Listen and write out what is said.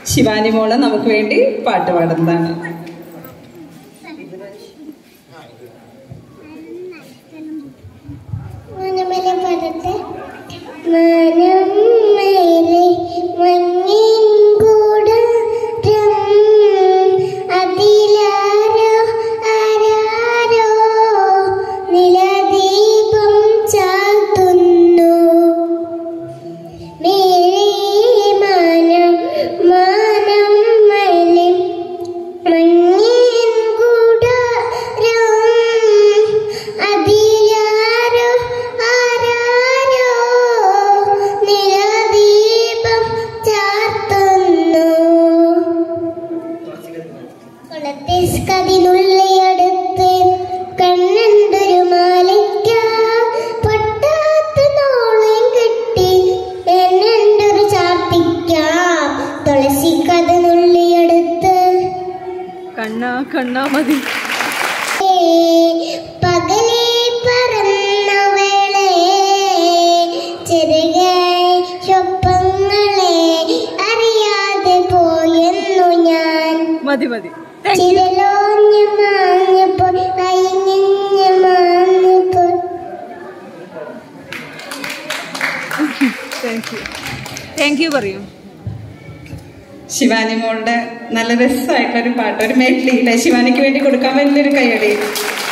ശിവാനി മോള് നമുക്ക് വേണ്ടി പാട്ട് പാടുന്നതാണ് മനമേലെ പാടട്ടെ മനം മേലെ മഞ്ഞിൻ കൂടം അതിലാരോ ആരാരോ നിലദീപം ചാത്തുന്നു മേലെ മാനം മാനം മേലെ മഞ്ഞിൻ കൂടാരം അതിലാരോ ആരാരോ നിലദീപം ചാർത്തുന്നു കുളത്തിസ്കതിനുള്ളിയടുത്ത് കണ്ണന്തൊരു മാലയ്ക്ക പൊട്ടാത്ത നോളം കെട്ടി എന്നൊരു ചാർത്തിക്കാം തുളസിക്കതിനുള്ളിയടുത്ത് കണ്ണാ കണ്ണാ മതി പകലേ പറന്നവളെ ചെറുകായി സ്വപ്നങ്ങളെ അറിയാതെ പോയെന്നു ഞാൻ മതി മതി താങ്ക് യു ചിരലോഞ്ഞ മാഞ്ഞപ്പോൾ അയിഞ്ഞ മാഞ്ഞപ്പോൾ താങ്ക് യു താങ്ക് യു പറയൂ ശിവാനി മോളുടെ നല്ല രസമായിട്ടുള്ളൊരു പാട്ട് ഒരു മെഡ്ലി അല്ലേ ശിവാനിക്ക് വേണ്ടി കൊടുക്കാൻ വലിയൊരു കൈയടി